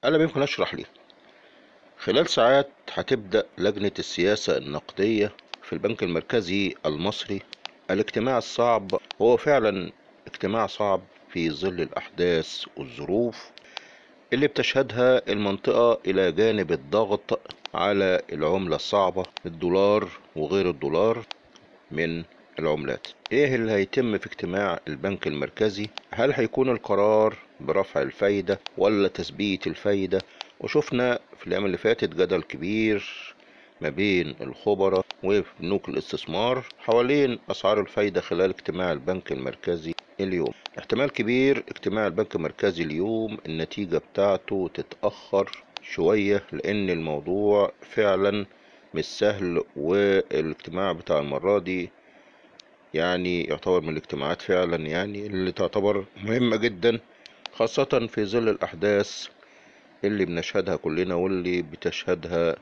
أنا يمكن أشرح ليه خلال ساعات هتبدأ لجنة السياسة النقدية في البنك المركزي المصري الاجتماع الصعب هو فعلا اجتماع صعب في ظل الأحداث والظروف اللي بتشهدها المنطقة إلى جانب الضغط على العملة الصعبة الدولار وغير الدولار من العملات ايه اللي هيتم في اجتماع البنك المركزي هل هيكون القرار برفع الفايدة ولا تثبيت الفايدة وشفنا في الايام اللي فاتت جدل كبير ما بين الخبراء وبنوك الاستثمار حوالين اسعار الفايدة خلال اجتماع البنك المركزي اليوم احتمال كبير اجتماع البنك المركزي اليوم النتيجة بتاعته تتأخر شوية لان الموضوع فعلا مش سهل والاجتماع بتاع المرة دي يعني يعتبر من الاجتماعات فعلا يعني اللي تعتبر مهمة جدا خاصة في ظل الأحداث اللي بنشهدها كلنا واللي بتشهدها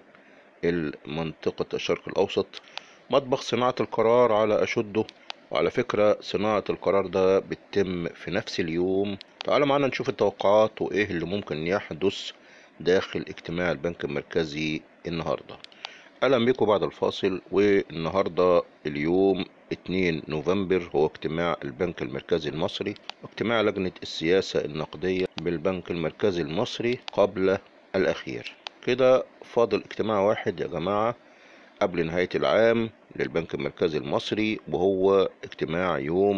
منطقة الشرق الأوسط مطبخ صناعة القرار على أشده وعلى فكرة صناعة القرار ده بتتم في نفس اليوم تعالوا معانا نشوف التوقعات وإيه اللي ممكن يحدث داخل اجتماع البنك المركزي النهاردة أهلا بكم بعد الفاصل والنهاردة اليوم 2 نوفمبر هو اجتماع البنك المركزي المصري واجتماع لجنة السياسة النقدية بالبنك المركزي المصري قبل الأخير كده فاضل اجتماع واحد يا جماعة قبل نهاية العام للبنك المركزي المصري وهو اجتماع يوم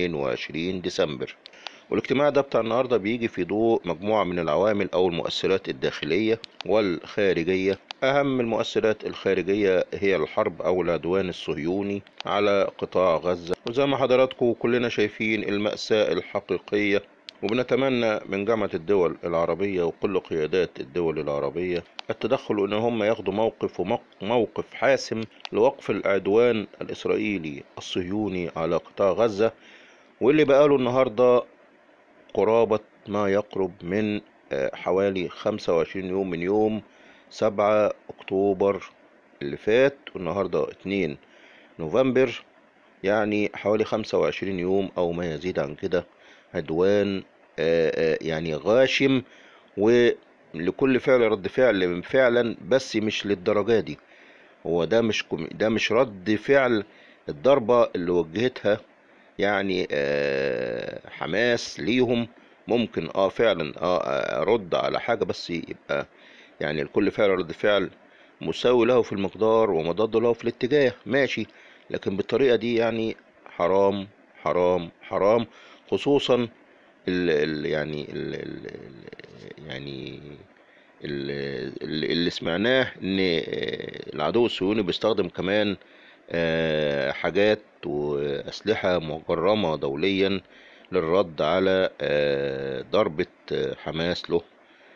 22 ديسمبر والاجتماع ده بتاع النهاردة بيجي في ضوء مجموعة من العوامل أو المؤثرات الداخلية والخارجية أهم المؤثرات الخارجية هي الحرب أو العدوان الصهيوني على قطاع غزة وزي ما حضراتكم كلنا شايفين المأساة الحقيقية وبنتمنى من جامعة الدول العربية وكل قيادات الدول العربية التدخل ان هم ياخدوا موقف وموقف حاسم لوقف العدوان الاسرائيلي الصهيوني على قطاع غزة واللي بقاله النهاردة قرابة ما يقرب من حوالي 25 يوم من يوم 7 اكتوبر اللي فات والنهاردة 2 نوفمبر يعني حوالي 25 يوم او ما يزيد عن كده عدوان يعني غاشم ولكل فعل رد فعل فعلا بس مش للدرجة دي هو ده مش ده مش رد فعل الضربة اللي وجهتها يعني حماس ليهم ممكن اه فعلا اه ارد على حاجة بس يبقى يعني لكل فعل رد فعل مساوي له في المقدار ومضاد له في الاتجاه ماشي لكن بالطريقة دي يعني حرام حرام حرام خصوصا ال ال يعني ال ال يعني ال اللي سمعناه ان العدو الصهيوني بيستخدم كمان حاجات واسلحه مجرمه دوليا للرد على ضربه حماس له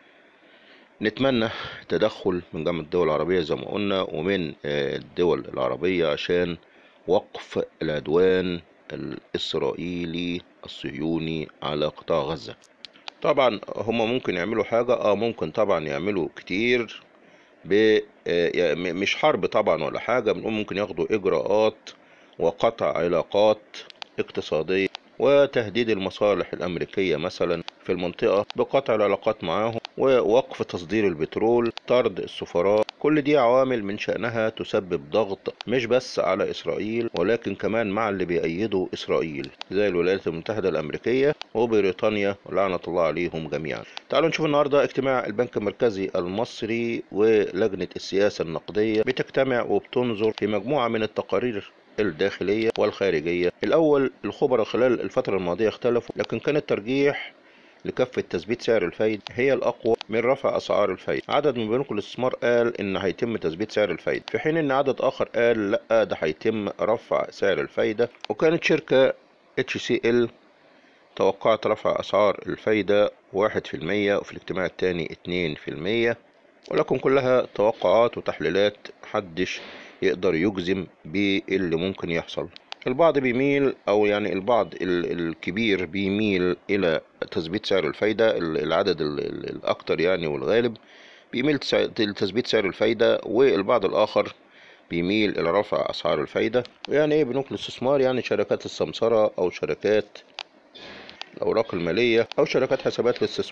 نتمنى تدخل من جامعه الدول العربيه زي ما قلنا ومن الدول العربيه عشان وقف العدوان الإسرائيلي الصهيوني على قطاع غزة طبعا هم ممكن يعملوا حاجة اه ممكن طبعا يعملوا كتير ب مش حرب طبعا ولا حاجة بنقول ممكن ياخدوا إجراءات وقطع علاقات اقتصادية وتهديد المصالح الأمريكية مثلا في المنطقة بقطع العلاقات معاهم ووقف تصدير البترول طرد السفراء كل دي عوامل من شأنها تسبب ضغط مش بس على إسرائيل ولكن كمان مع اللي بيأيدوا إسرائيل زي الولايات المتحدة الأمريكية وبريطانيا لعنة الله عليهم جميعا تعالوا نشوف النهاردة اجتماع البنك المركزي المصري ولجنة السياسة النقدية بتجتمع وبتنظر في مجموعة من التقارير الداخلية والخارجية الأول الخبراء خلال الفترة الماضية اختلفوا لكن كان الترجيح لكافة تثبيت سعر الفايدة هي الأقوى من رفع أسعار الفايدة عدد من بنوك الاستثمار قال إن هيتم تثبيت سعر الفايدة في حين إن عدد آخر قال لأ ده هيتم رفع سعر الفايدة وكانت شركة HCL توقعت رفع أسعار الفايدة واحد في المية وفي الاجتماع الثاني اتنين في المية ولكن كلها توقعات وتحليلات محدش يقدر يجزم باللي ممكن يحصل البعض بيميل او يعني البعض الكبير بيميل الى تثبيت سعر الفايدة العدد الاكتر يعني والغالب بيميل لتثبيت سعر الفايدة والبعض الاخر بيميل الى رفع اسعار الفايدة يعني ايه بنوك الاستثمار يعني شركات السمسرة او شركات الاوراق المالية او شركات حسابات الاستثمار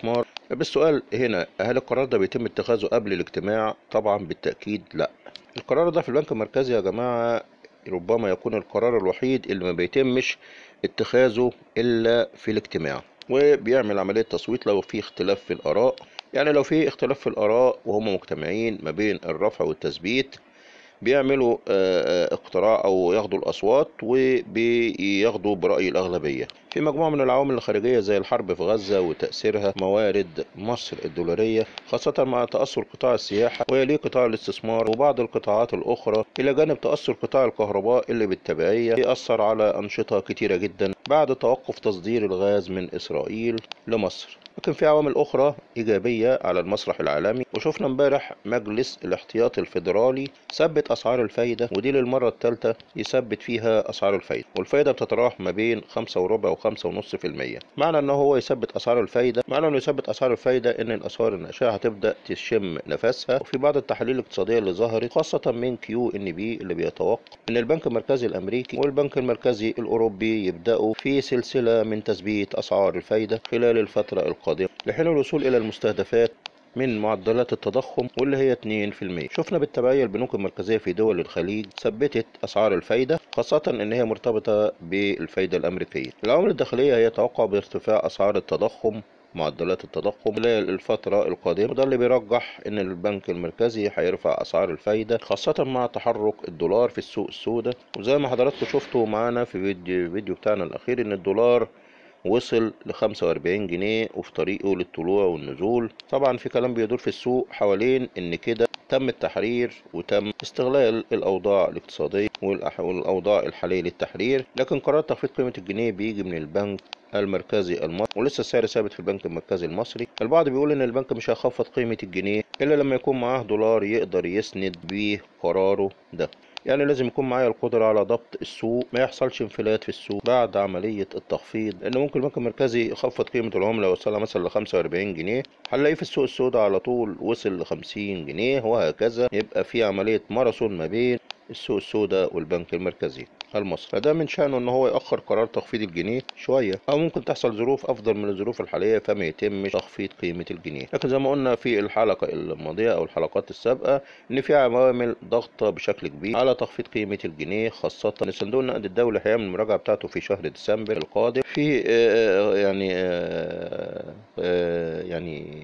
بالسؤال هنا هل القرار ده بيتم اتخاذه قبل الاجتماع طبعا بالتأكيد لا القرار ده في البنك المركزي يا جماعة ربما يكون القرار الوحيد اللي ما بيتمش اتخاذه إلا في الاجتماع وبيعمل عملية تصويت لو في اختلاف في الآراء يعني لو في اختلاف في الآراء وهم مجتمعين ما بين الرفع والتثبيت بيعملوا آه، آه، اقتراع او ياخدوا الاصوات وبياخدوا براي الاغلبيه في مجموعه من العوامل الخارجيه زي الحرب في غزه وتاثيرها موارد مصر الدولاريه خاصه مع تاثر قطاع السياحه ويليه قطاع الاستثمار وبعض القطاعات الاخرى الى جانب تاثر قطاع الكهرباء اللي بالتبعيه بيأثر على انشطه كتيره جدا بعد توقف تصدير الغاز من اسرائيل لمصر لكن في عوامل أخرى إيجابية على المسرح العالمي وشفنا امبارح مجلس الاحتياط الفيدرالي ثبت أسعار الفايدة ودي للمرة الثالثة يثبت فيها أسعار الفايدة والفايدة بتتراوح ما بين خمسة وربع وخمسة ونص في المية معنى إن هو يثبت أسعار الفايدة معنى إنه يثبت أسعار الفايدة إن الأسعار الناشئة هتبدأ تشم نفسها وفي بعض التحاليل الاقتصادية اللي ظهرت خاصة من كيو إن بي اللي بيتوقع إن البنك المركزي الأمريكي والبنك المركزي الأوروبي يبدأوا في سلسلة من تثبيت أسعار الفايدة خلال الفترة القادمة لحين الوصول إلى المستهدفات من معدلات التضخم واللي هي 2% شفنا بالتبعية البنوك المركزية في دول الخليج ثبتت أسعار الفايدة خاصة إن هي مرتبطة بالفايدة الأمريكية العوامل الداخلية هي توقع بارتفاع أسعار التضخم معدلات التضخم خلال الفترة القادمة وده اللي بيرجح إن البنك المركزي هيرفع أسعار الفايدة خاصة مع تحرك الدولار في السوق السوداء وزي ما حضراتكم شفتوا معانا في فيديو, فيديو بتاعنا الأخير إن الدولار وصل ل 45 جنيه وفي طريقه للطلوع والنزول طبعا في كلام بيدور في السوق حوالين ان كده تم التحرير وتم استغلال الاوضاع الاقتصاديه والأح- والاوضاع الحاليه للتحرير لكن قرار تخفيض قيمه الجنيه بيجي من البنك المركزي المصري ولسه السعر ثابت في البنك المركزي المصري البعض بيقول ان البنك مش هيخفض قيمه الجنيه الا لما يكون معاه دولار يقدر يسند بيه قراره ده يعني لازم يكون معايا القدرة على ضبط السوق ما يحصلش انفلات في السوق بعد عملية التخفيض لأن ممكن البنك المركزي يخفض قيمة العملة ويوصلها مثلا ل 45 جنيه هنلاقيه في السوق السوداء على طول وصل ل 50 جنيه وهكذا يبقى في عملية ماراثون ما بين السوق السوداء والبنك المركزي المصري فده من شأنه ان هو يأخر قرار تخفيض الجنيه شوية او ممكن تحصل ظروف افضل من الظروف الحالية فما يتمش تخفيض قيمة الجنيه لكن زي ما قلنا في الحلقة الماضية او الحلقات السابقة ان في عوامل ضغطة بشكل كبير على تخفيض قيمة الجنيه خاصة ان صندوق النقد الدولي هيعمل المراجعة بتاعته في شهر ديسمبر القادم في آه، يعني آه، آه، يعني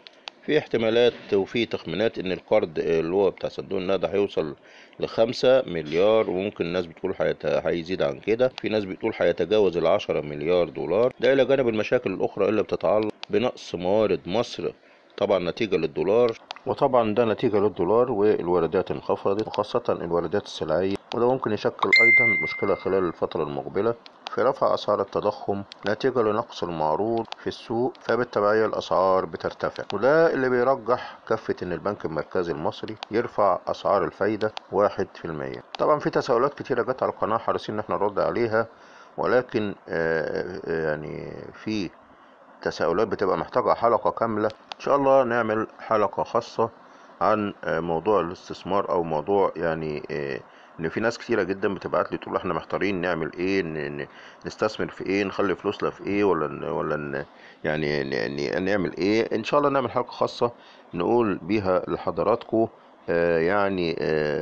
في احتمالات وفي تخمينات ان القرض اللي هو بتاع صندوق النقد هيوصل لخمسة مليار وممكن الناس بتقول هيت- هيزيد عن كده في ناس بتقول هيتجاوز العشرة مليار دولار ده الى جانب المشاكل الاخرى اللي بتتعلق بنقص موارد مصر طبعا نتيجة للدولار وطبعا ده نتيجة للدولار والواردات انخفضت وخاصة الواردات السلعية وده ممكن يشكل أيضا مشكلة خلال الفترة المقبلة في رفع أسعار التضخم نتيجة لنقص المعروض في السوق فبالتبعية الأسعار بترتفع وده اللي بيرجح كفة إن البنك المركزي المصري يرفع أسعار الفايدة واحد في المية طبعا في تساؤلات كتيرة جت على القناة حريصين إن احنا نرد عليها ولكن آه، آه، يعني في تساؤلات بتبقى محتاجة حلقة كاملة إن شاء الله نعمل حلقة خاصة عن آه، موضوع الاستثمار أو موضوع يعني آه، إن في ناس كتيرة جدا بتبعت لي تقول إحنا محتارين نعمل إيه ن- ن- نستثمر في إيه نخلي فلوسنا في إيه ولا ن- ولا ن- يعني ن- ن- نعمل إيه إن شاء الله نعمل حلقة خاصة نقول بيها لحضراتكم آه، يعني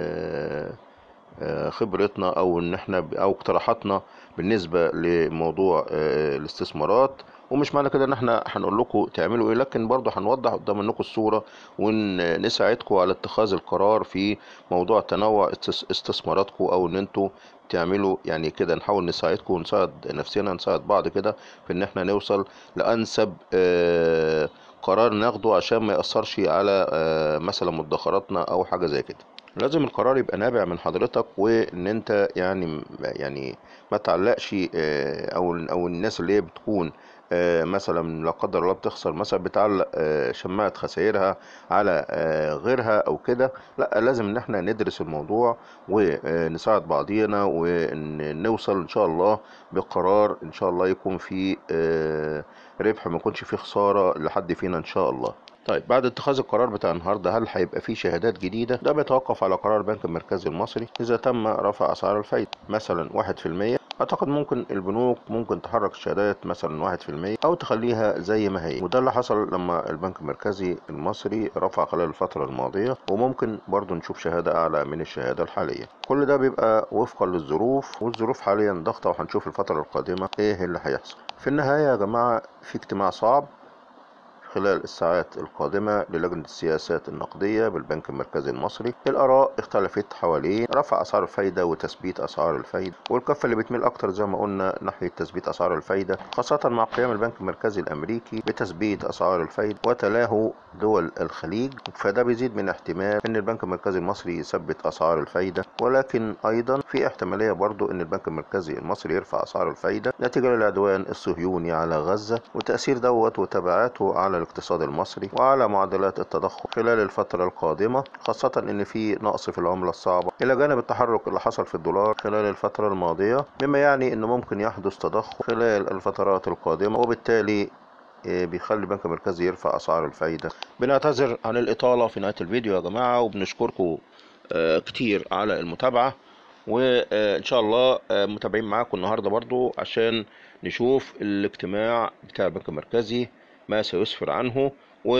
آه، آه، خبرتنا او ان احنا او اقتراحاتنا بالنسبه لموضوع آه، الاستثمارات ومش معنى كده ان احنا هنقول لكم تعملوا ايه لكن برضه هنوضح قدام منكم الصوره ونساعدكم على اتخاذ القرار في موضوع تنوع استس- استثماراتكم او ان انتوا تعملوا يعني كده نحاول نساعدكم ونساعد نفسنا نساعد بعض كده في ان احنا نوصل لانسب آه، قرار ناخده عشان ما يأثرش على آه، مثلا مدخراتنا او حاجه زي كده لازم القرار يبقى نابع من حضرتك وان انت يعني يعني ما تعلقش آه، او او الناس اللي هي بتكون آه، مثلا لا قدر الله بتخسر مثلا بتعلق آه، شماعة خسائرها على آه، غيرها او كده لا لازم ان احنا ندرس الموضوع ونساعد بعضينا ونوصل ان شاء الله بقرار ان شاء الله يكون فيه آه، ربح ما يكونش فيه خسارة لحد فينا ان شاء الله طيب بعد اتخاذ القرار بتاع النهارده هل هيبقى فيه شهادات جديدة؟ ده بيتوقف على قرار البنك المركزي المصري إذا تم رفع أسعار الفايدة مثلا واحد في المية اعتقد ممكن البنوك ممكن تحرك الشهادات مثلا واحد في المية او تخليها زي ما هي وده اللي حصل لما البنك المركزي المصري رفع خلال الفترة الماضية وممكن برضو نشوف شهادة اعلى من الشهادة الحالية كل ده بيبقى وفقا للظروف والظروف حاليا ضغطة وهنشوف الفترة القادمة ايه اللي هيحصل في النهاية يا جماعة في اجتماع صعب خلال الساعات القادمة للجنة السياسات النقدية بالبنك المركزي المصري الآراء اختلفت حوالين رفع أسعار الفايدة وتثبيت أسعار الفايدة والكفة اللي بتميل أكتر زي ما قلنا ناحية تثبيت أسعار الفايدة خاصة مع قيام البنك المركزي الأمريكي بتثبيت أسعار الفايدة وتلاه دول الخليج فده بيزيد من احتمال أن البنك المركزي المصري يثبت أسعار الفايدة ولكن أيضا في احتمالية برضو أن البنك المركزي المصري يرفع أسعار الفايدة نتيجة للعدوان الصهيوني على غزة وتأثير دوت وتبعاته على الاقتصاد المصري وعلى معدلات التضخم خلال الفترة القادمة خاصة ان في نقص في العملة الصعبة الى جانب التحرك اللي حصل في الدولار خلال الفترة الماضية مما يعني انه ممكن يحدث تضخم خلال الفترات القادمة وبالتالي بيخلي البنك المركزي يرفع اسعار الفايدة بنعتذر عن الاطالة في نهاية الفيديو يا جماعة وبنشكركم كتير على المتابعة وان شاء الله متابعين معاكم النهاردة برضو عشان نشوف الاجتماع بتاع البنك المركزي ما سيسفر عنه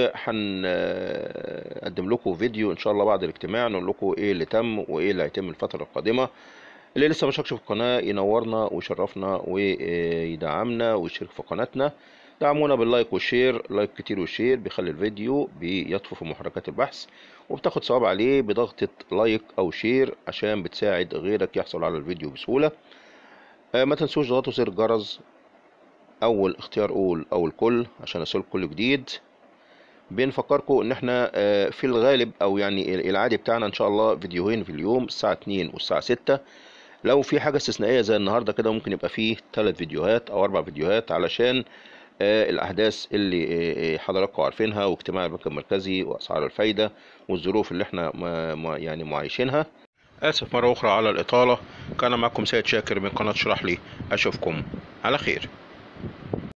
وهنقدم لكم فيديو ان شاء الله بعد الاجتماع نقول لكم ايه اللي تم وايه اللي هيتم الفتره القادمه اللي لسه ما شاركش في القناه ينورنا ويشرفنا ويدعمنا ويشترك في قناتنا دعمونا باللايك والشير لايك كتير والشير بيخلي الفيديو بيطفو في محركات البحث وبتاخد ثواب عليه بضغطة لايك او شير عشان بتساعد غيرك يحصل على الفيديو بسهولة ما تنسوش تضغطوا زر الجرس اول اختيار اول او الكل عشان يصل كل جديد بنفكركم ان احنا في الغالب او يعني العادي بتاعنا ان شاء الله فيديوهين في اليوم الساعة 2 والساعة 6 لو في حاجة استثنائية زي النهاردة كده ممكن يبقى فيه ثلاث فيديوهات او اربع فيديوهات علشان الاحداث اللي حضراتكم عارفينها واجتماع البنك المركزي واسعار الفايدة والظروف اللي احنا يعني معايشينها اسف مرة اخرى على الاطالة كان معكم سيد شاكر من قناة اشرح لي اشوفكم على خير